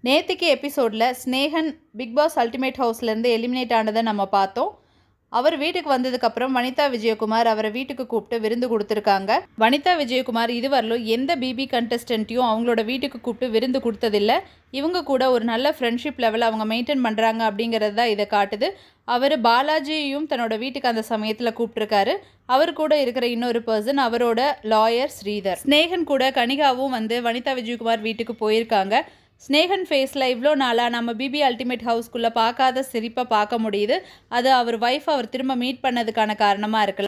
நேத்திக்கு எபிசோடில் Snehan Bigg Boss Ultimate ஹவுஸ்லேருந்து எலிமினேட் ஆனதை நம்ம பார்த்தோம் அவர் வீட்டுக்கு வந்ததுக்கப்புறம் வனிதா விஜயகுமார் அவரை வீட்டுக்கு கூப்பிட்டு விருந்து கொடுத்துருக்காங்க வனிதா விஜயகுமார் இதுவரையிலும் எந்த பிபி கண்டஸ்டன்ட்டையும் அவங்களோட வீட்டுக்கு கூப்பிட்டு விருந்து கொடுத்ததில்ல இவங்க கூட ஒரு நல்ல ஃப்ரெண்ட்ஷிப் லெவல் அவங்க மெயின்டைன் பண்ணுறாங்க அப்படிங்கிறது தான் இதை காட்டுது அவர் பாலாஜியையும் தன்னோட வீட்டுக்கு அந்த சமயத்தில் கூப்பிட்டுருக்காரு அவர் கூட இருக்கிற இன்னொரு பர்சன் அவரோட லாயர் ஸ்ரீதர் ஸ்னேகன் கூட கனிகாவும் வந்து வனிதா விஜயகுமார் வீட்டுக்கு போயிருக்காங்க ஸ்னேகன் ஃபேஸில் இவ்வளோ நாளாக நம்ம பிபி அல்டிமேட் ஹவுஸ்க்குள்ளே பார்க்காத சிரிப்பை பார்க்க முடியுது அது அவர் ஒய்ஃப் அவர் திரும்ப மீட் பண்ணதுக்கான காரணமாக இருக்கலாம்